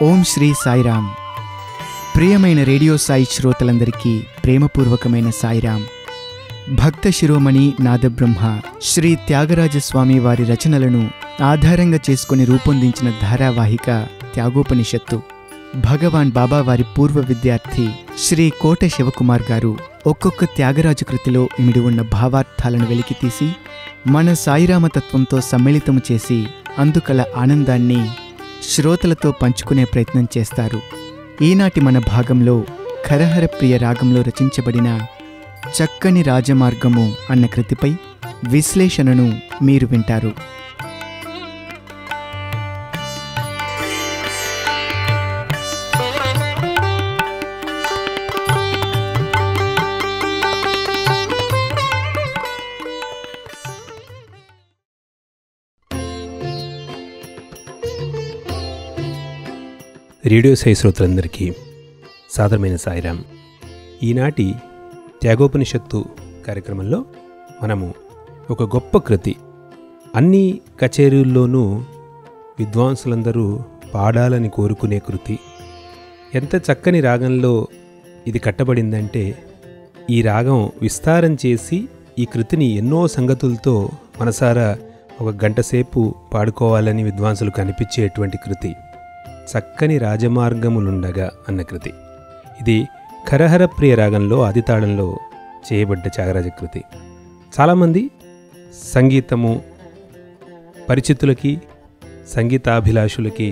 ఓం శ్రీ సాయిరామ్ ప్రియమైన రేడియో సాయి శ్రోతలందరికీ ప్రేమపూర్వకమైన సాయిరామ్ భక్త శిరోమణి నాదబ్రహ్మ శ్రీ త్యాగరాజస్వామి వారి రచనలను ఆధారంగా చేసుకుని రూపొందించిన ధారావాహిక త్యాగోపనిషత్తు భగవాన్ బాబా వారి పూర్వ విద్యార్థి శ్రీ కోట శివకుమార్ గారు ఒక్కొక్క త్యాగరాజు కృతిలో ఇమిడి ఉన్న భావార్థాలను వెలికితీసి మన సాయిరామతత్వంతో సమ్మిళితము చేసి అందుకల ఆనందాన్ని శ్రోతలతో పంచుకునే ప్రయత్నం చేస్తారు ఈనాటి మన భాగంలో ఖరహర ప్రియ రాగంలో రచించబడిన చక్కని రాజమార్గము అన్న కృతిపై విశ్లేషణను మీరు వింటారు రేడియో సాయి శ్రోతలందరికీ సాదరమైన సాయిరాం ఈనాటి త్యాగోపనిషత్తు కార్యక్రమంలో మనము ఒక గొప్ప కృతి అన్ని కచేరీల్లోనూ విద్వాంసులందరూ పాడాలని కోరుకునే కృతి ఎంత చక్కని రాగంలో ఇది కట్టబడిందంటే ఈ రాగం విస్తారం చేసి ఈ కృతిని ఎన్నో సంగతులతో మనసారా ఒక గంట సేపు పాడుకోవాలని విద్వాంసులకు అనిపించేటువంటి కృతి చక్కని రాజమార్గములుండగా అన్న కృతి ఇది ఖరహర ప్రియ రాగంలో ఆదితాళంలో చేయబడ్డ త్యాగరాజ కృతి చాలామంది సంగీతము పరిచితులకి సంగీతాభిలాషులకి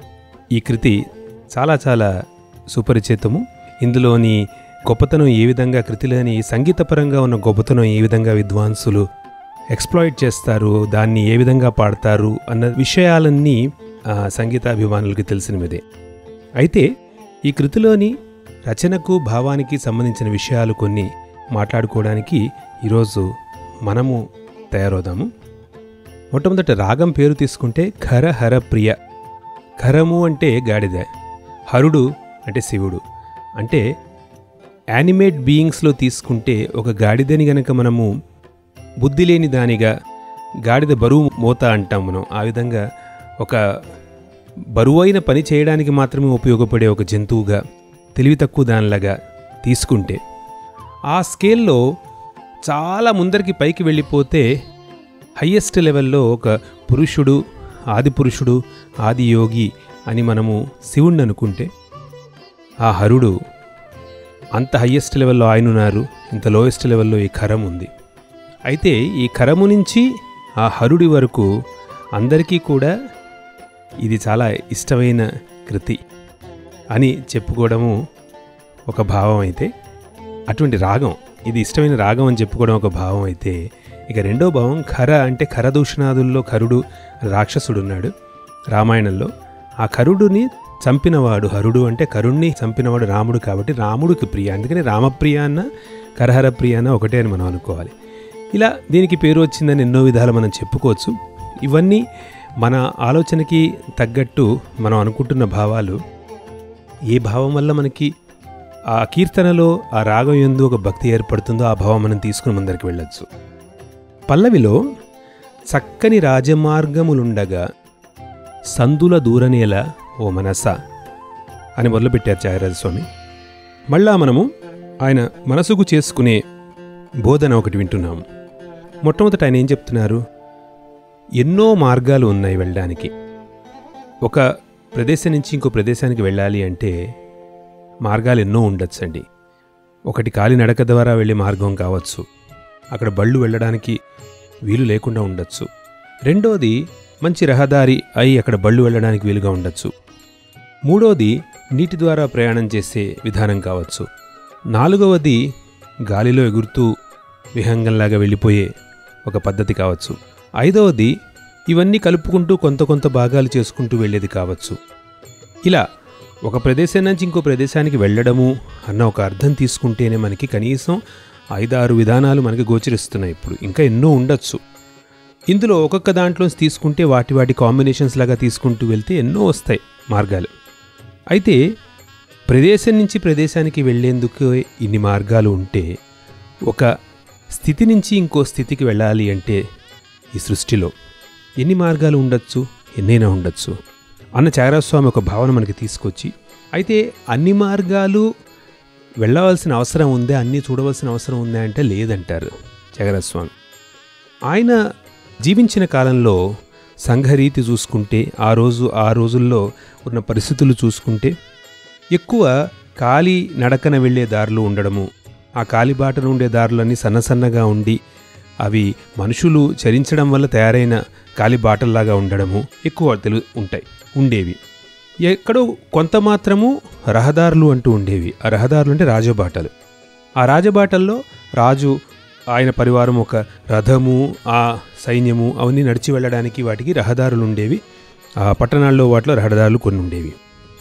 ఈ కృతి చాలా చాలా సుపరిచితము ఇందులోని గొప్పతనం ఏ విధంగా కృతిలోని సంగీతపరంగా ఉన్న గొప్పతనం ఏ విధంగా విద్వాంసులు ఎక్స్ప్లాయిట్ చేస్తారు దాన్ని ఏ విధంగా పాడతారు అన్న విషయాలన్నీ ఆ, సంగీతాభిమానులకి తెలిసినవిదే అయితే ఈ కృతిలోని రచనకు భావానికి సంబంధించిన విషయాలు కొన్ని మాట్లాడుకోవడానికి ఈరోజు మనము తయారవుదాము మొట్టమొదట రాగం పేరు తీసుకుంటే ఖర హర ప్రియ ఖరము అంటే గాడిద హరుడు అంటే శివుడు అంటే యానిమేట్ బీయింగ్స్లో తీసుకుంటే ఒక గాడిదని గనక మనము బుద్ధి లేని దానిగా గాడిద బరువు మోత అంటాం మనం ఆ విధంగా ఒక బరువైన పని చేయడానికి మాత్రమే ఉపయోగపడే ఒక జంతువుగా తెలివి తక్కువ దానిలాగా తీసుకుంటే ఆ స్కేల్లో చాలా ముందరికి పైకి వెళ్ళిపోతే హయ్యెస్ట్ లెవెల్లో ఒక పురుషుడు ఆది పురుషుడు ఆది యోగి అని మనము శివుణ్ణి అనుకుంటే ఆ హరుడు అంత హయ్యెస్ట్ లెవెల్లో ఆయన ఉన్నారు ఇంత లోయెస్ట్ లెవెల్లో ఈ ఖరం ఉంది అయితే ఈ ఖరము నుంచి ఆ హరుడి వరకు అందరికీ కూడా ఇది చాలా ఇష్టమైన కృతి అని చెప్పుకోవడము ఒక భావం అయితే అటువంటి రాగం ఇది ఇష్టమైన రాగం అని చెప్పుకోవడం ఒక భావం అయితే ఇక రెండో భావం ఖర అంటే ఖరదూషణాదుల్లో ఖరుడు రాక్షసుడు ఉన్నాడు రామాయణంలో ఆ ఖరుడుని చంపినవాడు హరుడు అంటే కరుణ్ణి చంపినవాడు రాముడు కాబట్టి రాముడికి ప్రియ అందుకని రామప్రియ అన్న కరహర ప్రియ అన్న ఒకటే అని మనం అనుకోవాలి ఇలా దీనికి పేరు వచ్చిందని ఎన్నో విధాలు మనం చెప్పుకోవచ్చు ఇవన్నీ మన ఆలోచనకి తగ్గట్టు మనం అనుకుంటున్న భావాలు ఏ భావం వల్ల మనకి ఆ కీర్తనలో ఆ రాగం ఎందు ఒక భక్తి ఏర్పడుతుందో ఆ భావం మనం తీసుకుని ముందరికి వెళ్ళొచ్చు పల్లవిలో చక్కని రాజమార్గములుండగా సందుల దూరనేల ఓ మనస అని మొదలుపెట్టారు త్యాగరాజస్వామి మళ్ళా మనము ఆయన మనసుకు చేసుకునే బోధన ఒకటి వింటున్నాము మొట్టమొదట ఆయన ఏం చెప్తున్నారు ఎన్నో మార్గాలు ఉన్నాయి వెళ్ళడానికి ఒక ప్రదేశం నుంచి ఇంకో ప్రదేశానికి వెళ్ళాలి అంటే మార్గాలు ఎన్నో ఉండొచ్చండి ఒకటి కాలి నడక ద్వారా వెళ్ళే మార్గం కావచ్చు అక్కడ బళ్ళు వెళ్ళడానికి వీలు లేకుండా ఉండొచ్చు రెండోది మంచి రహదారి అయి అక్కడ బళ్ళు వెళ్ళడానికి వీలుగా ఉండొచ్చు మూడోది నీటి ద్వారా ప్రయాణం చేసే విధానం కావచ్చు నాలుగవది గాలిలో ఎగురుతూ విహంగంలాగా వెళ్ళిపోయే ఒక పద్ధతి కావచ్చు ఐదవది ఇవన్నీ కలుపుకుంటూ కొంత కొంత భాగాలు చేసుకుంటూ వెళ్ళేది కావచ్చు ఇలా ఒక ప్రదేశం నుంచి ఇంకో ప్రదేశానికి వెళ్ళడము అన్న ఒక అర్థం తీసుకుంటేనే మనకి కనీసం ఐదారు విధానాలు మనకి గోచరిస్తున్నాయి ఇప్పుడు ఇంకా ఎన్నో ఉండొచ్చు ఇందులో ఒక్కొక్క దాంట్లో తీసుకుంటే వాటి వాటి కాంబినేషన్స్ లాగా తీసుకుంటూ వెళ్తే ఎన్నో వస్తాయి మార్గాలు అయితే ప్రదేశం నుంచి ప్రదేశానికి వెళ్ళేందుకు ఇన్ని మార్గాలు ఉంటే ఒక స్థితి నుంచి ఇంకో స్థితికి వెళ్ళాలి అంటే ఈ సృష్టిలో ఎన్ని మార్గాలు ఉండొచ్చు ఎన్నైనా ఉండొచ్చు అన్న త్యాగరాజస్వామి ఒక భావన మనకి తీసుకొచ్చి అయితే అన్ని మార్గాలు వెళ్ళవలసిన అవసరం ఉందే అన్నీ చూడవలసిన అవసరం ఉందే అంటే లేదంటారు త్యాగరాజస్వామి ఆయన జీవించిన కాలంలో సంఘరీతి చూసుకుంటే ఆ రోజు ఆ రోజుల్లో ఉన్న పరిస్థితులు చూసుకుంటే ఎక్కువ కాలి నడకన వెళ్ళే దారులు ఉండడము ఆ కాలిబాటన ఉండే దారులన్నీ సన్నసన్నగా ఉండి అవి మనుషులు చరించడం వల్ల తయారైన కాలిబాటల్లాగా ఉండడము ఎక్కువ తెలు ఉంటాయి ఉండేవి ఎక్కడో కొంత మాత్రము రహదారులు అంటూ ఉండేవి ఆ రహదారులు అంటే రాజబాటలు ఆ రాజబాటల్లో రాజు ఆయన పరివారం ఒక రథము ఆ సైన్యము అవన్నీ నడిచి వెళ్ళడానికి వాటికి రహదారులు ఉండేవి ఆ పట్టణాల్లో వాటిలో రహదారులు కొన్ని ఉండేవి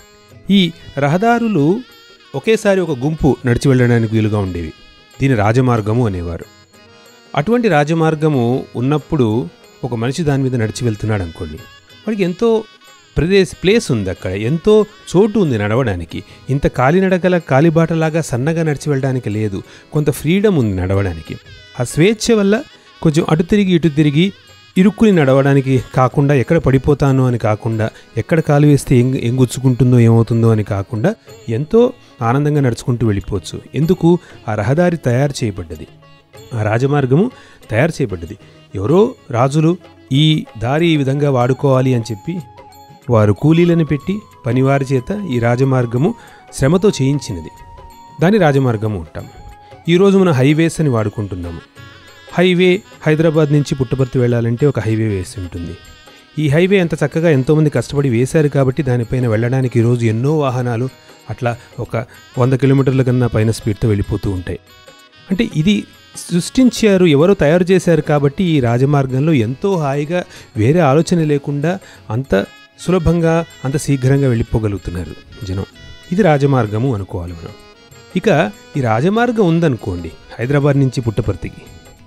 ఈ రహదారులు ఒకేసారి ఒక గుంపు నడిచి వెళ్ళడానికి వీలుగా ఉండేవి దీని రాజమార్గము అనేవారు అటువంటి రాజమార్గము ఉన్నప్పుడు ఒక మనిషి దాని మీద నడిచి వెళ్తున్నాడు అనుకోండి వాడికి ఎంతో ప్రదేశ్ ప్లేస్ ఉంది అక్కడ ఎంతో చోటు ఉంది నడవడానికి ఇంత కాలినడకల కాలిబాటలాగా సన్నగా నడిచి వెళ్ళడానికి లేదు కొంత ఫ్రీడమ్ ఉంది నడవడానికి ఆ స్వేచ్ఛ వల్ల కొంచెం అటు తిరిగి ఇటు తిరిగి ఇరుక్కుని నడవడానికి కాకుండా ఎక్కడ పడిపోతానో అని కాకుండా ఎక్కడ కాలు వేస్తే ఏం ఏం గుచ్చుకుంటుందో ఏమవుతుందో అని కాకుండా ఎంతో ఆనందంగా నడుచుకుంటూ వెళ్ళిపోవచ్చు ఎందుకు ఆ రహదారి తయారు చేయబడ్డది ఆ రాజమార్గము తయారు చేయబడ్డది ఎవరో రాజులు ఈ దారి ఈ విధంగా వాడుకోవాలి అని చెప్పి వారు కూలీలను పెట్టి పనివారి చేత ఈ రాజమార్గము శ్రమతో చేయించినది దాని రాజమార్గము ఉంటాం ఈరోజు మనం హైవేస్ అని వాడుకుంటున్నాము హైవే హైదరాబాద్ నుంచి పుట్టపర్తి వెళ్ళాలంటే ఒక హైవే వేసి ఉంటుంది ఈ హైవే ఎంత చక్కగా ఎంతోమంది కష్టపడి వేశారు కాబట్టి దానిపైన వెళ్ళడానికి ఈరోజు ఎన్నో వాహనాలు అట్లా ఒక వంద కిలోమీటర్ల కన్నా పైన స్పీడ్తో వెళ్ళిపోతూ ఉంటాయి అంటే ఇది సృష్టించారు ఎవరో తయారు చేశారు కాబట్టి ఈ రాజమార్గంలో ఎంతో హాయిగా వేరే ఆలోచన లేకుండా అంత సులభంగా అంత శీఘ్రంగా వెళ్ళిపోగలుగుతున్నారు జనం ఇది రాజమార్గము అనుకోవాలి మనం ఇక ఈ రాజమార్గం ఉందనుకోండి హైదరాబాద్ నుంచి పుట్టపర్తికి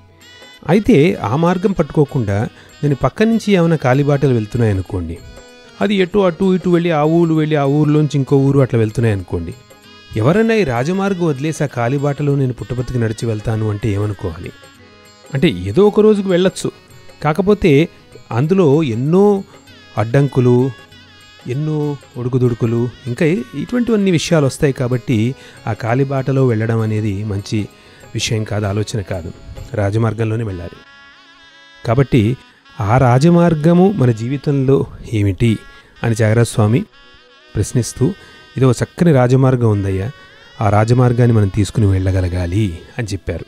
అయితే ఆ మార్గం పట్టుకోకుండా నేను పక్క నుంచి ఏమైనా కాలిబాటలు వెళ్తున్నాయి అనుకోండి అది ఎటు అటు ఇటు వెళ్ళి ఆ ఊరు వెళ్ళి ఆ ఊర్లోంచి ఇంకో ఊరు అట్లా వెళ్తున్నాయి అనుకోండి ఎవరైనా ఈ రాజమార్గం వదిలేసి ఆ కాలిబాటలో నేను పుట్టపర్తికి నడిచి వెళ్తాను అంటే ఏమనుకోవాలి అంటే ఏదో ఒక రోజుకు వెళ్ళొచ్చు కాకపోతే అందులో ఎన్నో అడ్డంకులు ఎన్నో ఉడుకుదుడుకులు ఇంకా ఇటువంటివన్నీ విషయాలు వస్తాయి కాబట్టి ఆ కాలిబాటలో వెళ్ళడం అనేది మంచి విషయం కాదు ఆలోచన కాదు రాజమార్గంలోనే వెళ్ళాలి కాబట్టి ఆ రాజమార్గము మన జీవితంలో ఏమిటి అని జాగరస్వామి ప్రశ్నిస్తూ ఇది ఒక చక్కని రాజమార్గం ఉందయ్యా ఆ రాజమార్గాన్ని మనం తీసుకుని వెళ్ళగలగాలి అని చెప్పారు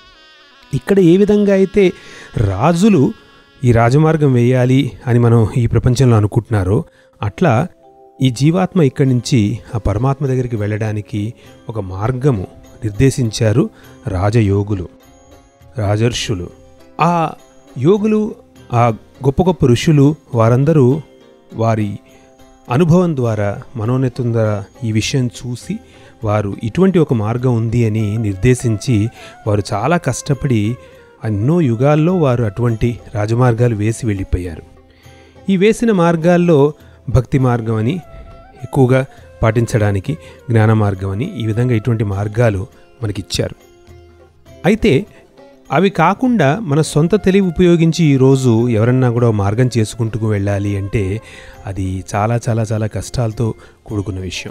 ఇక్కడ ఏ విధంగా అయితే రాజులు ఈ రాజమార్గం వేయాలి అని మనం ఈ ప్రపంచంలో అనుకుంటున్నారో అట్లా ఈ జీవాత్మ ఇక్కడి నుంచి ఆ పరమాత్మ దగ్గరికి వెళ్ళడానికి ఒక మార్గము నిర్దేశించారు రాజయోగులు రాజర్షులు ఆ యోగులు ఆ గొప్ప గొప్ప ఋషులు వారందరూ వారి అనుభవం ద్వారా మనోన్నతం ద్వారా ఈ విషయం చూసి వారు ఇటువంటి ఒక మార్గం ఉంది అని నిర్దేశించి వారు చాలా కష్టపడి ఎన్నో యుగాల్లో వారు అటువంటి రాజమార్గాలు వేసి వెళ్ళిపోయారు ఈ వేసిన మార్గాల్లో భక్తి మార్గం అని ఎక్కువగా పాటించడానికి జ్ఞాన మార్గం అని ఈ విధంగా ఇటువంటి మార్గాలు మనకిచ్చారు అయితే అవి కాకుండా మన సొంత తెలివి ఉపయోగించి ఈరోజు ఎవరన్నా కూడా మార్గం చేసుకుంటూ వెళ్ళాలి అంటే అది చాలా చాలా చాలా కష్టాలతో కూడుకున్న విషయం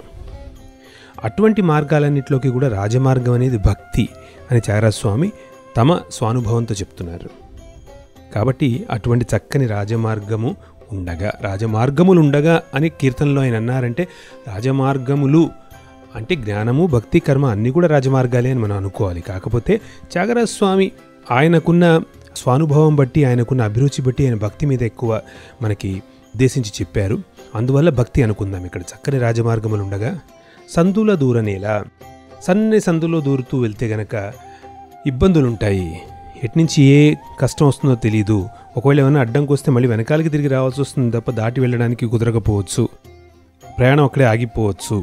అటువంటి మార్గాలన్నింటిలోకి కూడా రాజమార్గం అనేది భక్తి అని చారాస్వామి తమ స్వానుభవంతో చెప్తున్నారు కాబట్టి అటువంటి చక్కని రాజమార్గము ఉండగా రాజమార్గములు ఉండగా అని కీర్తనలో ఆయన అన్నారంటే రాజమార్గములు అంటే జ్ఞానము భక్తి కర్మ అన్నీ కూడా రాజమార్గాలే అని మనం అనుకోవాలి కాకపోతే త్యాగరాజస్వామి ఆయనకున్న స్వానుభవం బట్టి ఆయనకున్న అభిరుచి బట్టి ఆయన భక్తి మీద ఎక్కువ మనకి ఉద్దేశించి చెప్పారు అందువల్ల భక్తి అనుకుందాం ఇక్కడ చక్కని రాజమార్గములు ఉండగా సందుల దూరనేలా సన్నని సందులో దూరుతూ వెళ్తే గనక ఇబ్బందులు ఉంటాయి ఎట్నుంచి ఏ కష్టం వస్తుందో తెలియదు ఒకవేళ ఏమైనా అడ్డంకి వస్తే మళ్ళీ వెనకాలకి తిరిగి రావాల్సి వస్తుంది తప్ప దాటి వెళ్ళడానికి కుదరకపోవచ్చు ప్రయాణం అక్కడే ఆగిపోవచ్చు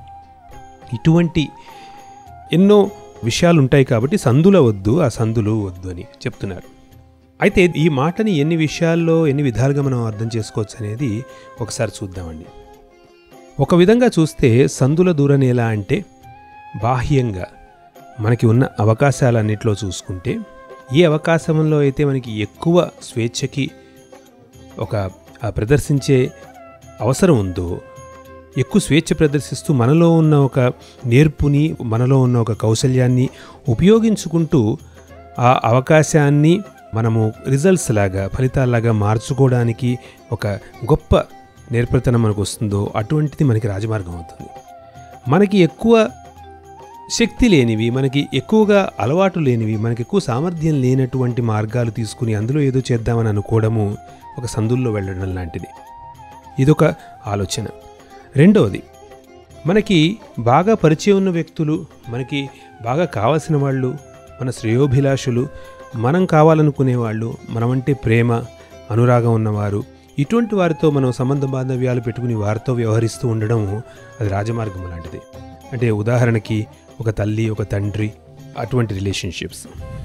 ఇటువంటి ఎన్నో విషయాలు ఉంటాయి కాబట్టి సందుల వద్దు ఆ సందులు వద్దు అని చెప్తున్నారు అయితే ఈ మాటని ఎన్ని విషయాల్లో ఎన్ని విధాలుగా మనం అర్థం చేసుకోవచ్చు అనేది ఒకసారి చూద్దామండి ఒక విధంగా చూస్తే సందుల దూరని ఎలా అంటే బాహ్యంగా మనకి ఉన్న అవకాశాలన్నిట్లో చూసుకుంటే ఏ అవకాశంలో అయితే మనకి ఎక్కువ స్వేచ్ఛకి ఒక ఆ ప్రదర్శించే అవసరం ఉందో ఎక్కువ స్వేచ్ఛ ప్రదర్శిస్తూ మనలో ఉన్న ఒక నేర్పుని మనలో ఉన్న ఒక కౌశల్యాన్ని ఉపయోగించుకుంటూ ఆ అవకాశాన్ని మనము రిజల్ట్స్ లాగా ఫలితాల్లాగా మార్చుకోవడానికి ఒక గొప్ప నేర్పరితనం మనకు వస్తుందో అటువంటిది మనకి రాజమార్గం అవుతుంది మనకి ఎక్కువ శక్తి లేనివి మనకి ఎక్కువగా అలవాటు లేనివి మనకి ఎక్కువ సామర్థ్యం లేనటువంటి మార్గాలు తీసుకుని అందులో ఏదో చేద్దామని అనుకోవడము ఒక సందుల్లో వెళ్ళడం లాంటిది ఇదొక ఆలోచన రెండవది మనకి బాగా పరిచయం ఉన్న వ్యక్తులు మనకి బాగా కావాల్సిన వాళ్ళు మన శ్రేయోభిలాషులు మనం కావాలనుకునే వాళ్ళు మనమంటే ప్రేమ అనురాగం ఉన్నవారు ఇటువంటి వారితో మనం సంబంధ బాంధవ్యాలు పెట్టుకుని వారితో వ్యవహరిస్తూ ఉండడం అది రాజమార్గం లాంటిది అంటే ఉదాహరణకి ఒక తల్లి ఒక తండ్రి అటువంటి రిలేషన్షిప్స్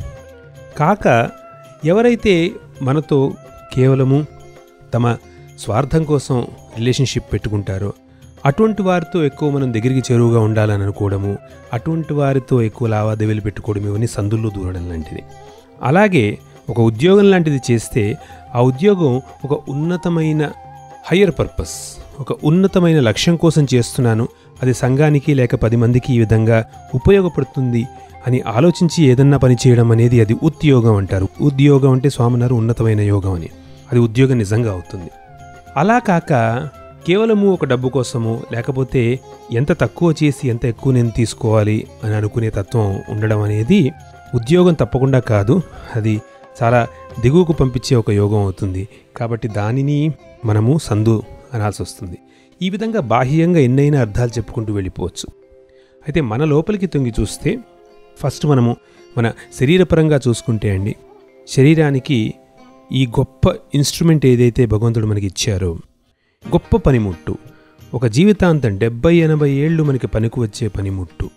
కాక ఎవరైతే మనతో కేవలము తమ స్వార్థం కోసం రిలేషన్షిప్ పెట్టుకుంటారో అటువంటి వారితో ఎక్కువ మనం దగ్గరికి చేరువుగా ఉండాలని అనుకోవడము అటువంటి వారితో ఎక్కువ లావాదేవీలు పెట్టుకోవడం ఇవన్నీ సందుల్లో దూరడం లాంటిది అలాగే ఒక ఉద్యోగం లాంటిది చేస్తే ఆ ఉద్యోగం ఒక ఉన్నతమైన హయ్యర్ పర్పస్ ఒక ఉన్నతమైన లక్ష్యం కోసం చేస్తున్నాను అది సంఘానికి లేక పది మందికి ఈ విధంగా ఉపయోగపడుతుంది అని ఆలోచించి ఏదన్నా పని చేయడం అనేది అది ఉద్యోగం అంటారు ఉద్యోగం అంటే స్వామినారు ఉన్నతమైన యోగం అని అది ఉద్యోగం నిజంగా అవుతుంది అలా కాక కేవలము ఒక డబ్బు కోసము లేకపోతే ఎంత తక్కువ చేసి ఎంత ఎక్కువ నేను తీసుకోవాలి అని అనుకునే తత్వం ఉండడం అనేది ఉద్యోగం తప్పకుండా కాదు అది చాలా దిగువకు పంపించే ఒక యోగం అవుతుంది కాబట్టి దానిని మనము సందు అనాల్సి వస్తుంది ఈ విధంగా బాహ్యంగా ఎన్నైనా అర్థాలు చెప్పుకుంటూ వెళ్ళిపోవచ్చు అయితే మన లోపలికి తొంగి చూస్తే ఫస్ట్ మనము మన శరీరపరంగా చూసుకుంటే అండి శరీరానికి ఈ గొప్ప ఇన్స్ట్రుమెంట్ ఏదైతే భగవంతుడు మనకి ఇచ్చారో గొప్ప పనిముట్టు ఒక జీవితాంతం డెబ్బై ఎనభై ఏళ్ళు మనకి పనికి వచ్చే పనిముట్టు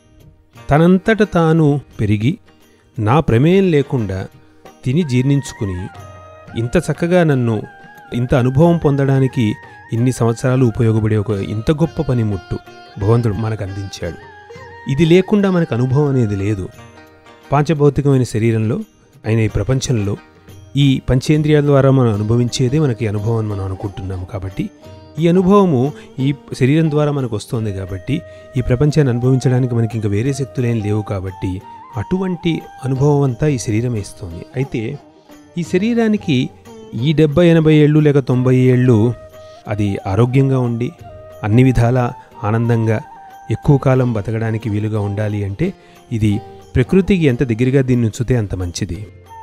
తనంతట తాను పెరిగి నా ప్రమేయం లేకుండా తిని జీర్ణించుకుని ఇంత చక్కగా నన్ను ఇంత అనుభవం పొందడానికి ఇన్ని సంవత్సరాలు ఉపయోగపడే ఒక ఇంత గొప్ప పనిముట్టు భగవంతుడు మనకు అందించాడు ఇది లేకుండా మనకు అనుభవం అనేది లేదు పాంచభౌతికమైన శరీరంలో అయిన ఈ ప్రపంచంలో ఈ పంచేంద్రియాల ద్వారా మనం అనుభవించేదే మనకి అనుభవం అని మనం అనుకుంటున్నాము కాబట్టి ఈ అనుభవము ఈ శరీరం ద్వారా మనకు వస్తుంది కాబట్టి ఈ ప్రపంచాన్ని అనుభవించడానికి మనకి ఇంకా వేరే శక్తులేం లేవు కాబట్టి అటువంటి అనుభవం అంతా ఈ శరీరమే ఇస్తుంది అయితే ఈ శరీరానికి ఈ డెబ్బై ఎనభై ఏళ్ళు లేక తొంభై ఏళ్ళు అది ఆరోగ్యంగా ఉండి అన్ని విధాల ఆనందంగా ఎక్కువ కాలం బతకడానికి వీలుగా ఉండాలి అంటే ఇది ప్రకృతికి ఎంత దగ్గరగా దీన్ని ఉంచితే అంత మంచిది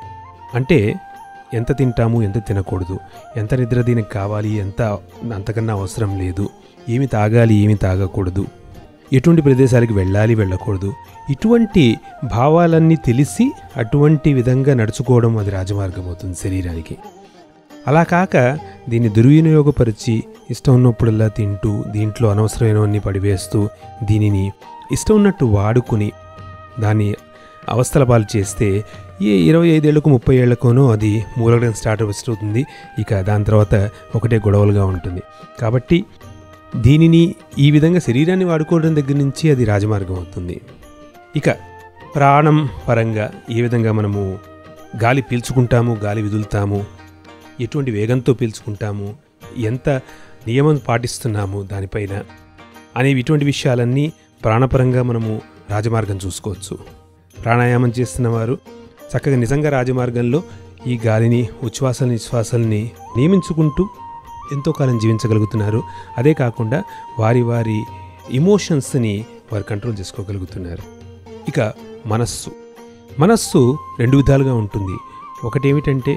అంటే ఎంత తింటాము ఎంత తినకూడదు ఎంత నిద్ర దీనికి కావాలి ఎంత అంతకన్నా అవసరం లేదు ఏమి తాగాలి ఏమి తాగకూడదు ఎటువంటి ప్రదేశాలకు వెళ్ళాలి వెళ్ళకూడదు ఇటువంటి భావాలన్నీ తెలిసి అటువంటి విధంగా నడుచుకోవడం అది రాజమార్గం అవుతుంది శరీరానికి అలా కాక దీన్ని దుర్వినియోగపరిచి ఇష్టం ఉన్నప్పుడల్లా తింటూ దీంట్లో అనవసరమైనవన్నీ పడివేస్తూ దీనిని ఇష్టం ఉన్నట్టు వాడుకుని దాన్ని అవస్థల పాలు చేస్తే ఏ ఇరవై ఐదేళ్లకు ముప్పై ఏళ్లకోనో అది మూలగడం స్టార్ట్ అవుతుంది ఇక దాని తర్వాత ఒకటే గొడవలుగా ఉంటుంది కాబట్టి దీనిని ఈ విధంగా శరీరాన్ని వాడుకోవడం దగ్గర నుంచి అది రాజమార్గం అవుతుంది ఇక ప్రాణం పరంగా ఏ విధంగా మనము గాలి పీల్చుకుంటాము గాలి విదులుతాము ఎటువంటి వేగంతో పీల్చుకుంటాము ఎంత నియమం పాటిస్తున్నాము దానిపైన అనేవి ఇటువంటి విషయాలన్నీ ప్రాణపరంగా మనము రాజమార్గం చూసుకోవచ్చు ప్రాణాయామం చేస్తున్న వారు చక్కగా నిజంగా రాజమార్గంలో ఈ గాలిని ఉచ్ఛ్వాసల్ని నిశ్వాసాలని నియమించుకుంటూ ఎంతో కాలం జీవించగలుగుతున్నారు అదే కాకుండా వారి వారి ఇమోషన్స్ని వారు కంట్రోల్ చేసుకోగలుగుతున్నారు ఇక మనస్సు మనస్సు రెండు విధాలుగా ఉంటుంది ఒకటేమిటంటే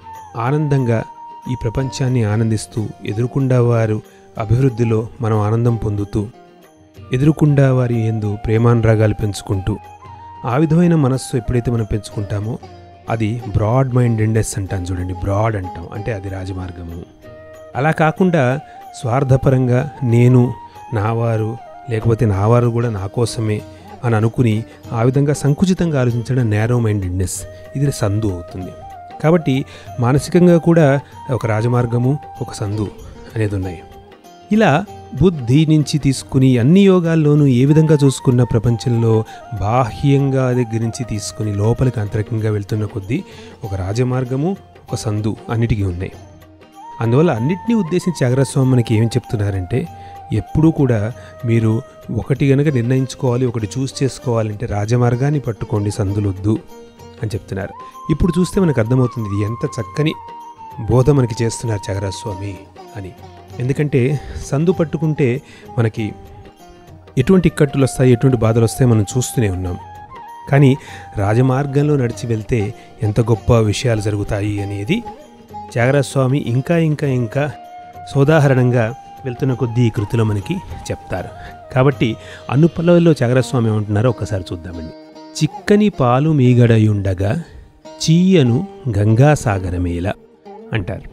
ఆనందంగా ఈ ప్రపంచాన్ని ఆనందిస్తూ ఎదురుకుండా వారు అభివృద్ధిలో మనం ఆనందం పొందుతూ ఎదురుకుండా వారి ఎందు ప్రేమానురాగాలు పెంచుకుంటూ ఆ విధమైన మనస్సు ఎప్పుడైతే మనం పెంచుకుంటామో అది బ్రాడ్ మైండెడ్నెస్ అంటాం చూడండి బ్రాడ్ అంటాం అంటే అది రాజమార్గము అలా కాకుండా స్వార్థపరంగా నేను నావారు లేకపోతే నావారు కూడా నా కోసమే అని అనుకుని ఆ విధంగా సంకుచితంగా ఆలోచించడం నేరో మైండెడ్నెస్ ఇది సందు అవుతుంది కాబట్టి మానసికంగా కూడా ఒక రాజమార్గము ఒక సందు అనేది ఉన్నాయి ఇలా బుద్ధి నుంచి తీసుకుని అన్ని యోగాల్లోనూ ఏ విధంగా చూసుకున్న ప్రపంచంలో బాహ్యంగా దగ్గర నుంచి తీసుకుని లోపలికి అంతరకంగా వెళ్తున్న కొద్దీ ఒక రాజమార్గము ఒక సందు అన్నిటికీ ఉన్నాయి అందువల్ల అన్నిటినీ ఉద్దేశించి త్యాగరాజస్వామి మనకి ఏం చెప్తున్నారంటే ఎప్పుడూ కూడా మీరు ఒకటి గనక నిర్ణయించుకోవాలి ఒకటి చూస్ చేసుకోవాలంటే రాజమార్గాన్ని పట్టుకోండి సందులొద్దు అని చెప్తున్నారు ఇప్పుడు చూస్తే మనకు అర్థమవుతుంది ఇది ఎంత చక్కని బోధ మనకి చేస్తున్నారు త్యాగరాజస్వామి అని ఎందుకంటే సందు పట్టుకుంటే మనకి ఎటువంటి ఇక్కట్టులు వస్తాయి ఎటువంటి బాధలు వస్తాయి మనం చూస్తూనే ఉన్నాం కానీ రాజమార్గంలో నడిచి వెళ్తే ఎంత గొప్ప విషయాలు జరుగుతాయి అనేది త్యాగరాజస్వామి ఇంకా ఇంకా ఇంకా సోదాహరణంగా వెళ్తున్న కొద్దీ ఈ కృతిలో మనకి చెప్తారు కాబట్టి అనుపలలో త్యాగరాజస్వామి ఏమంటున్నారో ఒక్కసారి చూద్దామండి చిక్కని పాలు మీగడయుండగా చీయను గంగాసాగరమేల అంటారు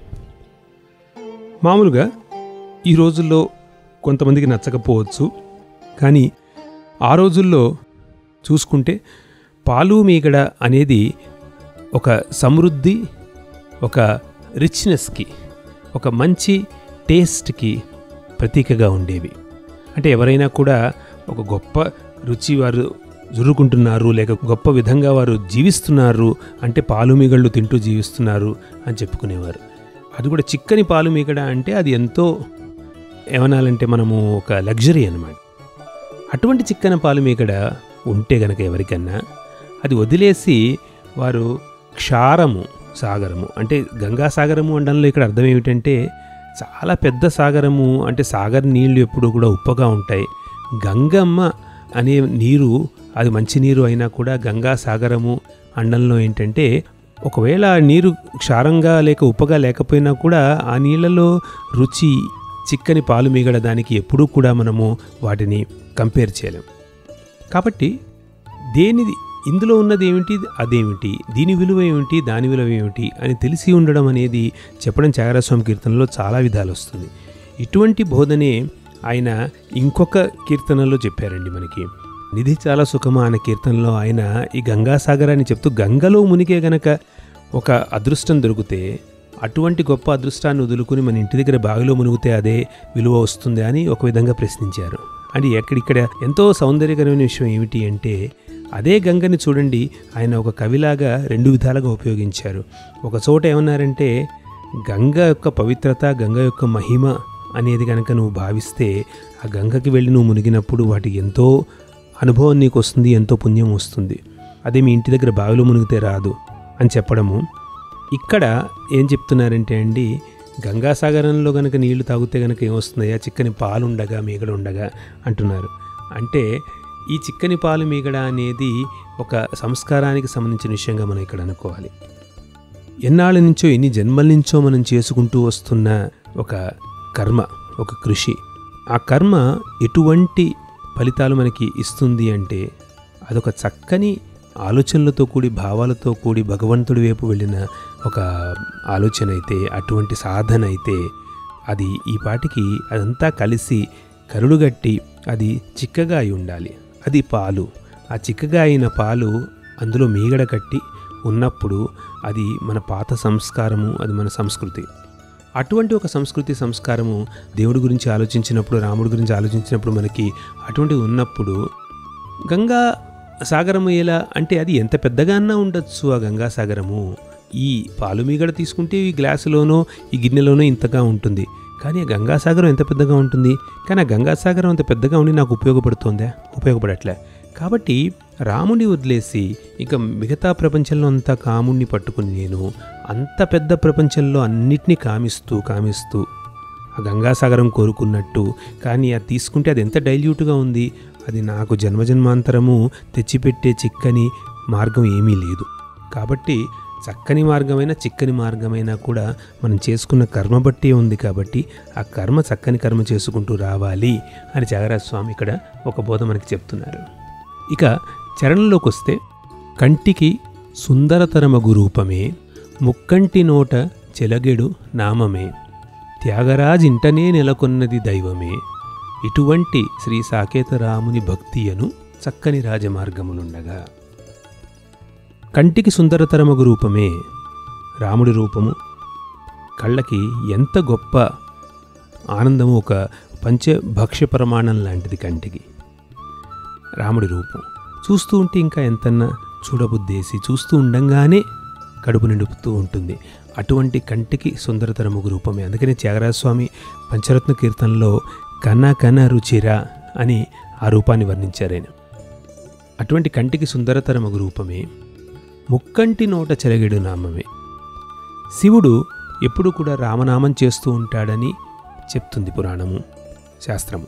మామూలుగా ఈ రోజుల్లో కొంతమందికి నచ్చకపోవచ్చు కానీ ఆ రోజుల్లో చూసుకుంటే పాలు మీగడ అనేది ఒక సమృద్ధి ఒక రిచ్నెస్కి ఒక మంచి టేస్ట్కి ప్రతీకగా ఉండేవి అంటే ఎవరైనా కూడా ఒక గొప్ప రుచి వారు జురుకుంటున్నారు లేక గొప్ప విధంగా వారు జీవిస్తున్నారు అంటే పాలు మీగళ్ళు తింటూ జీవిస్తున్నారు అని చెప్పుకునేవారు అది కూడా చిక్కని పాలు మీగడ అంటే అది ఎంతో ఏమనాలంటే మనము ఒక లగ్జరీ అన్నమాట అటువంటి చిక్కన పాలు మీగడ ఉంటే గనక ఎవరికన్నా అది వదిలేసి వారు క్షారము సాగరము అంటే గంగా సాగరము అనడంలో ఇక్కడ అర్థం ఏమిటంటే చాలా పెద్ద సాగరము అంటే సాగర్ నీళ్లు ఎప్పుడు కూడా ఉప్పగా ఉంటాయి గంగమ్మ అనే నీరు అది మంచి నీరు అయినా కూడా గంగా సాగరము అండంలో ఏంటంటే ఒకవేళ ఆ నీరు క్షారంగా లేక ఉప్పగా లేకపోయినా కూడా ఆ నీళ్ళలో రుచి చిక్కని పాలు మిగడ దానికి ఎప్పుడూ కూడా మనము వాటిని కంపేర్ చేయలేం కాబట్టి దేనిది ఇందులో ఉన్నది ఏమిటి అదేమిటి దీని విలువ ఏమిటి దాని విలువ ఏమిటి అని తెలిసి ఉండడం అనేది చెప్పడం త్యాగరాజస్వామి కీర్తనలో చాలా విధాలు వస్తుంది ఇటువంటి బోధనే ఆయన ఇంకొక కీర్తనలో చెప్పారండి మనకి నిధి చాలా సుఖమా అనే కీర్తనలో ఆయన ఈ గంగాసాగరాన్ని చెప్తూ గంగలో మునిగే గనక ఒక అదృష్టం దొరికితే అటువంటి గొప్ప అదృష్టాన్ని వదులుకుని మన ఇంటి దగ్గర బావిలో మునిగితే అదే విలువ వస్తుంది అని ఒక విధంగా ప్రశ్నించారు అని ఎక్కడిక్కడ ఎంతో సౌందర్యకరమైన విషయం ఏమిటి అంటే అదే గంగని చూడండి ఆయన ఒక కవిలాగా రెండు విధాలుగా ఉపయోగించారు ఒక చోట ఏమన్నారంటే గంగ యొక్క పవిత్రత గంగ యొక్క మహిమ అనేది కనుక నువ్వు భావిస్తే ఆ గంగకి వెళ్ళి నువ్వు మునిగినప్పుడు వాటికి ఎంతో అనుభవం నీకు వస్తుంది ఎంతో పుణ్యం వస్తుంది అదే మీ ఇంటి దగ్గర బావిలో మునిగితే రాదు అని చెప్పడము ఇక్కడ ఏం చెప్తున్నారంటే అండి గంగాసాగరంలో గనక నీళ్లు తాగితే గనక ఏమొస్తుందయ్యా చిక్కని పాలు ఉండగా మీగడ ఉండగా అంటున్నారు అంటే ఈ చిక్కని పాలు మీగడ అనేది ఒక సంస్కారానికి సంబంధించిన విషయంగా మనం ఇక్కడ అనుకోవాలి ఎన్నాళ్ళ నుంచో ఎన్ని జన్మల నుంచో మనం చేసుకుంటూ వస్తున్న ఒక కర్మ ఒక కృషి ఆ కర్మ ఎటువంటి ఫలితాలు మనకి ఇస్తుంది అంటే అదొక చక్కని ఆలోచనలతో కూడి భావాలతో కూడి భగవంతుడి వైపు వెళ్ళిన ఒక ఆలోచన అయితే అటువంటి సాధన అయితే అది ఈ పాటికి అదంతా కలిసి కరుడుగట్టి అది చిక్కగా అయి ఉండాలి అది పాలు ఆ చిక్కగా అయిన పాలు అందులో మీగడ కట్టి ఉన్నప్పుడు అది మన పాత సంస్కారము అది మన సంస్కృతి అటువంటి ఒక సంస్కృతి సంస్కారము దేవుడి గురించి ఆలోచించినప్పుడు రాముడి గురించి ఆలోచించినప్పుడు మనకి అటువంటి ఉన్నప్పుడు గంగా సాగరము ఎలా అంటే అది ఎంత పెద్దగా అన్నా ఉండొచ్చు ఆ గంగా సాగరము ఈ పాలు మీగడ తీసుకుంటే ఈ గ్లాసులోనో ఈ గిన్నెలోనో ఇంతగా ఉంటుంది కానీ ఆ గంగాసాగరం ఎంత పెద్దగా ఉంటుంది కానీ ఆ గంగాసాగరం అంత పెద్దగా ఉండి నాకు ఉపయోగపడుతుందా ఉపయోగపడట్లే కాబట్టి రాముని వదిలేసి ఇక మిగతా ప్రపంచంలో అంతా కాముణ్ణి పట్టుకుని నేను అంత పెద్ద ప్రపంచంలో అన్నిటినీ కామిస్తూ కామిస్తూ ఆ గంగాసాగరం కోరుకున్నట్టు కానీ అది తీసుకుంటే అది ఎంత డైల్యూట్గా ఉంది అది నాకు జన్మజన్మాంతరము తెచ్చిపెట్టే చిక్కని మార్గం ఏమీ లేదు కాబట్టి చక్కని మార్గమైనా చిక్కని మార్గమైనా కూడా మనం చేసుకున్న కర్మ బట్టి ఉంది కాబట్టి ఆ కర్మ చక్కని కర్మ చేసుకుంటూ రావాలి అని త్యాగరాజ స్వామి ఇక్కడ ఒక బోధ మనకి చెప్తున్నారు ఇక చరణంలోకి వస్తే కంటికి సుందరతరమగు రూపమే ముక్కంటి నోట చెలగెడు నామమే త్యాగరాజింటనే నెలకొన్నది దైవమే ఇటువంటి శ్రీ సాకేతరాముని భక్తియను చక్కని రాజమార్గములుండగా కంటికి సుందరతరమగు రూపమే రాముడి రూపము కళ్ళకి ఎంత గొప్ప ఆనందము ఒక పంచభక్ష్య ప్రమాణం లాంటిది కంటికి రాముడి రూపం చూస్తూ ఉంటే ఇంకా ఎంతన్నా చూడబుద్దేసి చూస్తూ ఉండంగానే కడుపు నిండుతూ ఉంటుంది అటువంటి కంటికి సుందరతరముగు రూపమే అందుకని త్యాగరాజస్వామి పంచరత్న కీర్తనలో కన్న కన్న రుచిరా అని ఆ రూపాన్ని వర్ణించారు ఆయన అటువంటి కంటికి సుందరతరముగు రూపమే ముక్కంటి నోట చెలగెడు నామమే శివుడు ఎప్పుడు కూడా రామనామం చేస్తూ ఉంటాడని చెప్తుంది పురాణము శాస్త్రము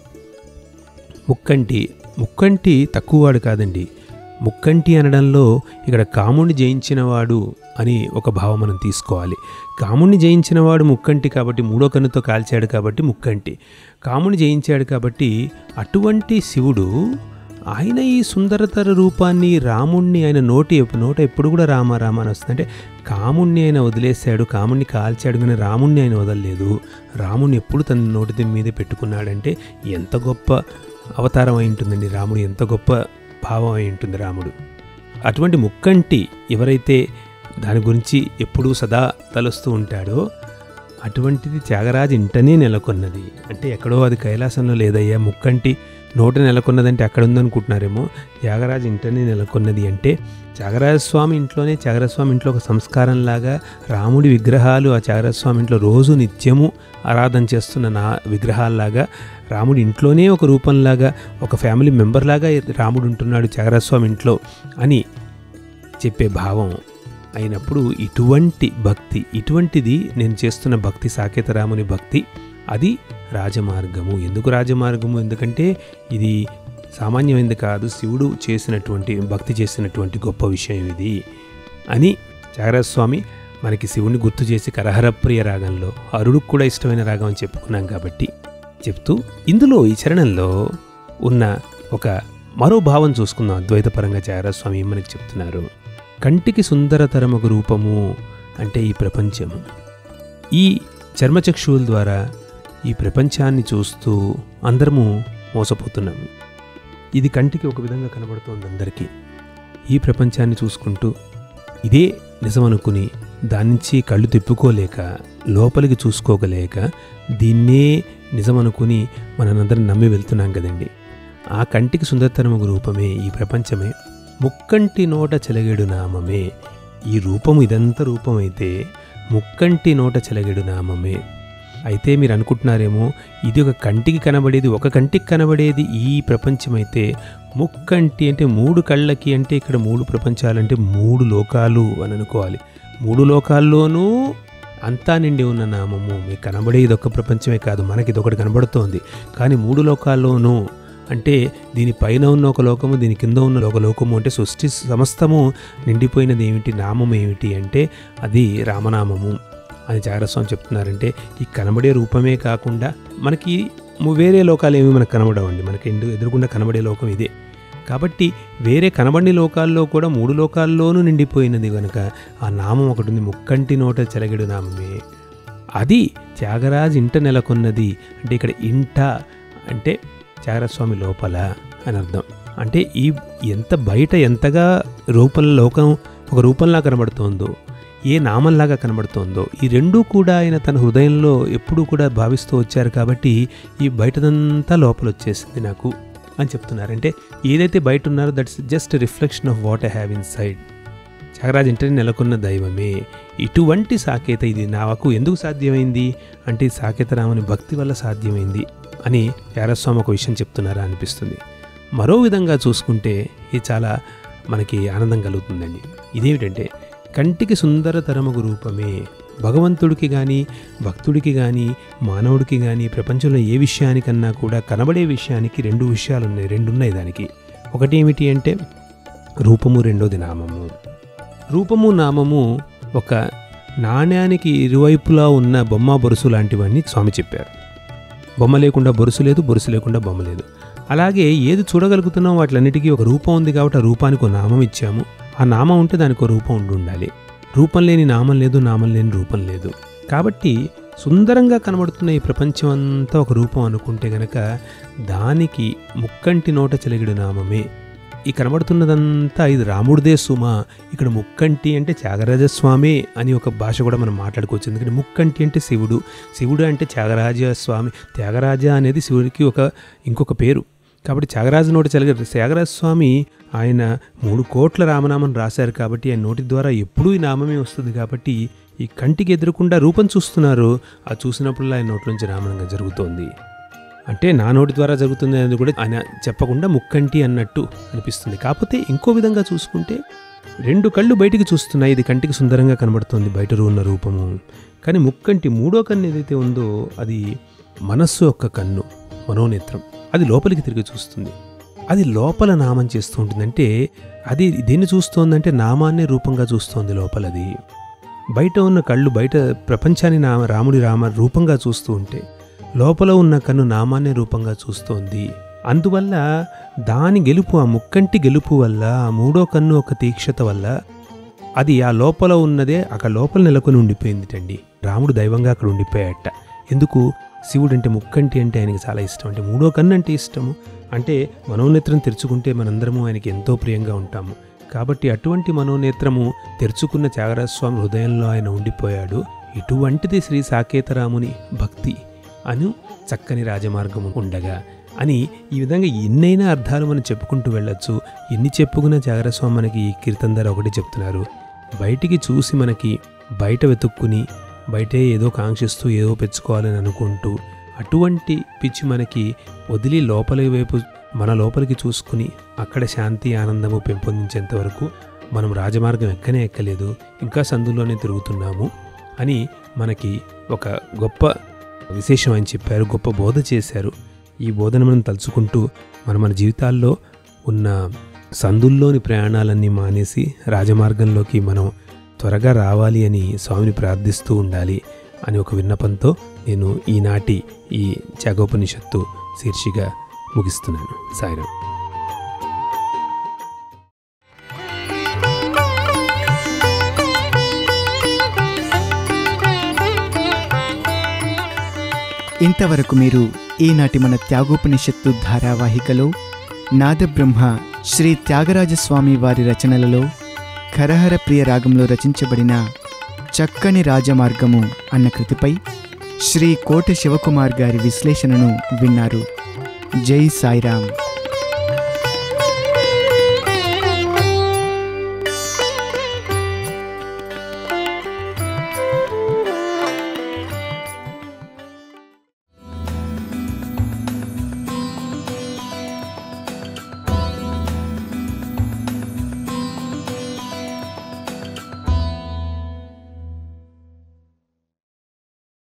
ముక్కంటి ముక్కంటి తక్కువవాడు కాదండి ముక్కంటి అనడంలో ఇక్కడ కాముణ్ణి జయించినవాడు అని ఒక భావం మనం తీసుకోవాలి కాముణ్ణి జయించినవాడు ముక్కంటి కాబట్టి మూడో కన్నుతో కాల్చాడు కాబట్టి ముక్కంటి కాముని జయించాడు కాబట్టి అటువంటి శివుడు ఆయన ఈ సుందరతర రూపాన్ని రాముణ్ణి ఆయన నోటి నోట ఎప్పుడు కూడా రామ రామ అని వస్తుంది అంటే కాముణ్ణి ఆయన వదిలేశాడు కాముణ్ణి కాల్చాడు కానీ రాముణ్ణి ఆయన వదలలేదు రాముణ్ణి ఎప్పుడు తన నోటి మీదే పెట్టుకున్నాడంటే ఎంత గొప్ప అవతారం అయి ఉంటుందండి రాముడు ఎంత గొప్ప భావం అయి ఉంటుంది రాముడు అటువంటి ముక్కంటి ఎవరైతే దాని గురించి ఎప్పుడూ సదా తలుస్తూ ఉంటాడో అటువంటిది త్యాగరాజు ఇంటనే నెలకొన్నది అంటే ఎక్కడో అది కైలాసంలో లేదయ్యా ముక్కంటి నోట నెలకొన్నదంటే అక్కడ ఉందనుకుంటున్నారేమో త్యాగరాజు ఇంటనే నెలకొన్నది అంటే త్యాగరాజస్వామి ఇంట్లోనే త్యాగరాజస్వామి ఇంట్లో ఒక సంస్కారంలాగా రాముడి విగ్రహాలు ఆ త్యాగరాజస్వామి ఇంట్లో రోజు నిత్యము ఆరాధన చేస్తున్న నా విగ్రహాల్లాగా రాముడి ఇంట్లోనే ఒక రూపంలాగా ఒక ఫ్యామిలీ మెంబర్ లాగా రాముడు ఉంటున్నాడు త్యాగరాజస్వామి ఇంట్లో అని చెప్పే భావం అయినప్పుడు ఇటువంటి భక్తి ఇటువంటిది నేను చేస్తున్న భక్తి సాకేత రాముని భక్తి అది రాజమార్గము ఎందుకు రాజమార్గము ఎందుకంటే ఇది సామాన్యమైనది కాదు శివుడు చేసినటువంటి భక్తి చేసినటువంటి గొప్ప విషయం ఇది అని త్యాగరాజస్వామి మనకి శివుని గుర్తు చేసి కరహరప్రియ రాగంలో అరుడుకు కూడా ఇష్టమైన రాగం అని చెప్పుకున్నాం కాబట్టి చెప్తూ ఇందులో ఈ చరణంలో ఉన్న ఒక మరో భావం చూసుకుందాం అద్వైతపరంగా త్యాగరాజస్వామి ఏం మనకి చెప్తున్నారు కంటికి సుందరతరమగు రూపము అంటే ఈ ప్రపంచము ఈ చర్మచక్షువుల ద్వారా ఈ ప్రపంచాన్ని చూస్తూ అందరము మోసపోతున్నాము ఇది కంటికి ఒక విధంగా కనబడుతోంది అందరికీ ఈ ప్రపంచాన్ని చూసుకుంటూ ఇదే నిజం అనుకుని దాని నుంచి కళ్ళు తిప్పుకోలేక లోపలికి చూసుకోగలేక దీన్నే నిజం అనుకుని మనందరం నమ్మి వెళ్తున్నాం కదండి ఆ కంటికి సుందరతరమగు రూపమే ఈ ప్రపంచమే ముక్కంటి నోట చెలగెడు నామమే ఈ రూపము ఇదంతా రూపమైతే ముక్కంటి నోట చెలగెడు నామమే అయితే మీరు అనుకుంటున్నారేమో ఇది ఒక కంటికి కనబడేది ఒక కంటికి కనబడేది ఈ ప్రపంచమైతే ముక్కంటి అంటే మూడు కళ్ళకి అంటే ఇక్కడ మూడు ప్రపంచాలంటే మూడు లోకాలు అని అనుకోవాలి మూడు లోకాల్లోనూ అంతా నిండి ఉన్న నామము మీకు కనబడేది ఒక ప్రపంచమే కాదు మనకి ఇది ఒకటి కనబడుతోంది కానీ మూడు లోకాల్లోనూ అంటే దీని పైన ఉన్న ఒక లోకము దీని కింద ఉన్న ఒక లోకము అంటే సృష్టి సమస్తము నిండిపోయినది ఏమిటి నామం ఏమిటి అంటే అది రామనామము అని జాగ్రత్తం చెప్తున్నారంటే ఈ కనబడే రూపమే కాకుండా మనకి ము- వేరే లోకాలు ఏమి మనకు కనబడవండి మనకి ఎందు ఎదురుకుండా కనబడే లోకం ఇదే కాబట్టి వేరే కనబడిన లోకాల్లో కూడా మూడు లోకాల్లోనూ నిండిపోయినది కనుక ఆ నామం ఒకటి ఉంది ముక్కంటి నోట చెలగడు నామమే అది త్యాగరాజ్ ఇంట నెలకొన్నది అంటే ఇక్కడ ఇంట అంటే త్యాగరాజస్వామి లోపల అని అర్థం అంటే ఈ ఎంత బయట ఎంతగా రూపం లోకం ఒక రూపంలా కనబడుతోందో ఏ నామంలాగా కనబడుతోందో ఈ రెండూ కూడా ఆయన తన హృదయంలో ఎప్పుడూ కూడా భావిస్తూ వచ్చారు కాబట్టి ఈ బయటదంతా లోపల వచ్చేసింది నాకు అని చెప్తున్నారు అంటే ఏదైతే బయట ఉన్నారో that's just reflection of what I have inside Thyagaraj ఇంటనే నెలకొన్న దైవమే ఇటువంటి సాకేత ఇది నాకు ఎందుకు సాధ్యమైంది అంటే ఈ సాకేత రాముని భక్తి వల్ల సాధ్యమైంది అని యారస్వామి ఒక విషయం చెప్తున్నారా అనిపిస్తుంది మరో విధంగా చూసుకుంటే ఇది చాలా మనకి ఆనందం కలుగుతుందండి ఇదేమిటంటే కంటికి సుందరతరమగు రూపమే భగవంతుడికి కానీ భక్తుడికి కానీ మానవుడికి కానీ ప్రపంచంలో ఏ విషయానికన్నా కూడా కనబడే విషయానికి రెండు విషయాలు ఉన్నాయి రెండు ఉన్నాయి దానికి ఒకటి ఏమిటి అంటే రూపము రెండోది నామము రూపము నామము ఒక నాణ్యానికి ఇరువైపులా ఉన్న బొమ్మ బొరుసు లాంటివన్నీ స్వామి చెప్పారు బొమ్మ లేకుండా బొరుసు లేదు బొరుసు లేకుండా బొమ్మ లేదు అలాగే ఏది చూడగలుగుతున్నామో వాటిలన్నిటికీ ఒక రూపం ఉంది కాబట్టి ఆ రూపానికి ఒక నామం ఇచ్చాము ఆ నామం ఉంటే దానికి ఒక రూపం ఉండి ఉండాలి రూపం లేని నామం లేదు నామం లేని రూపం లేదు కాబట్టి సుందరంగా కనబడుతున్న ఈ ప్రపంచం అంతా ఒక రూపం అనుకుంటే గనక దానికి ముక్కంటి నోట చెలిగిడు నామమే ఈ కనబడుతున్నదంతా ఇది రాముడిదే సుమ ఇక్కడ ముక్కంటి అంటే త్యాగరాజస్వామి అని ఒక భాష కూడా మనం మాట్లాడుకోవచ్చు ఎందుకంటే ముక్కంటి అంటే శివుడు శివుడు అంటే త్యాగరాజ స్వామి త్యాగరాజ అనేది శివుడికి ఒక ఇంకొక పేరు కాబట్టి త్యాగరాజు నోటి చెలగ త్యాగరాజ స్వామి ఆయన మూడు కోట్ల రామనామం రాశారు కాబట్టి ఆయన నోటి ద్వారా ఎప్పుడూ ఈ నామమే వస్తుంది కాబట్టి ఈ కంటికి ఎదురకుండా రూపం చూస్తున్నారు ఆ చూసినప్పుడు ఆయన నోట్లోంచి రామనంగా జరుగుతోంది అంటే నా నోటి ద్వారా జరుగుతుంది అనేది కూడా ఆయన చెప్పకుండా ముక్కంటి అన్నట్టు అనిపిస్తుంది కాకపోతే ఇంకో విధంగా చూసుకుంటే రెండు కళ్ళు బయటికి చూస్తున్నాయి ఇది కంటికి సుందరంగా కనబడుతుంది బయట ఉన్న రూపము కానీ ముక్కంటి మూడో కన్ను ఏదైతే ఉందో అది మనస్సు యొక్క కన్ను మనోనేత్రం అది లోపలికి తిరిగి చూస్తుంది అది లోపల నామం చేస్తూ ఉంటుంది అంటే అది దేన్ని చూస్తోందంటే నామాన్నే రూపంగా చూస్తోంది లోపలది బయట ఉన్న కళ్ళు బయట ప్రపంచాన్ని నా రాముడి రామ రూపంగా చూస్తూ ఉంటే లోపల ఉన్న కన్ను నామాన్నే రూపంగా చూస్తోంది అందువల్ల దాని గెలుపు ఆ ముక్కంటి గెలుపు వల్ల ఆ మూడో కన్ను ఒక తీక్షత వల్ల అది ఆ లోపల ఉన్నదే అక్కడ లోపల నెలకొని ఉండిపోయిందిటండి రాముడు దైవంగా అక్కడ ఉండిపోయాట ఎందుకు శివుడు అంటే ముక్కంటి అంటే ఆయనకి చాలా ఇష్టం అంటే మూడో కన్ను అంటే ఇష్టము అంటే మనోనేత్రం తెరుచుకుంటే మనందరము ఆయనకి ఎంతో ప్రియంగా ఉంటాము కాబట్టి అటువంటి మనోనేత్రము తెరుచుకున్న త్యాగరాజస్వామి హృదయంలో ఆయన ఉండిపోయాడు ఇటువంటిది శ్రీ సాకేతరాముని భక్తి అను చక్కని రాజమార్గము ఉండగా అని ఈ విధంగా ఎన్నైనా అర్థాలు మనం చెప్పుకుంటూ వెళ్ళొచ్చు ఎన్ని చెప్పుకున్న త్యాగరాజస్వామి మనకి ఈ కీర్తన ధర ఒకటి చెప్తున్నారు బయటికి చూసి మనకి బయట వెతుక్కుని బయటే ఏదో కాంక్షిస్తూ ఏదో పెంచుకోవాలని అనుకుంటూ అటువంటి పిచ్చి మనకి వదిలి లోపలి వైపు మన లోపలికి చూసుకుని అక్కడ శాంతి ఆనందము పెంపొందించేంత వరకు మనం రాజమార్గం ఎక్కనే ఎక్కలేదు ఇంకా సందులోనే తిరుగుతున్నాము అని మనకి ఒక గొప్ప విశేషం అని చెప్పారు గొప్ప బోధ చేశారు ఈ బోధన మనం తలుచుకుంటూ మన మన జీవితాల్లో ఉన్న సందుల్లోని ప్రయాణాలన్నీ మానేసి రాజమార్గంలోకి మనం త్వరగా రావాలి అని స్వామిని ప్రార్థిస్తూ ఉండాలి అని ఒక విన్నపంతో నేను ఈనాటి ఈ త్యాగోపనిషత్తు శీర్షిగా ముగిస్తున్నాను సాయిరాం ఇంతవరకు మీరు ఈనాటి మన త్యాగోపనిషత్తు ధారావాహికలో నాదబ్రహ్మ శ్రీ త్యాగరాజస్వామి వారి రచనలలో ఖరహర ప్రియ రాగంలో రచించబడిన చక్కని రాజమార్గము అన్న కృతిపై శ్రీ కోట శివకుమార్ గారి విశ్లేషణను విన్నారు జై సాయిరాం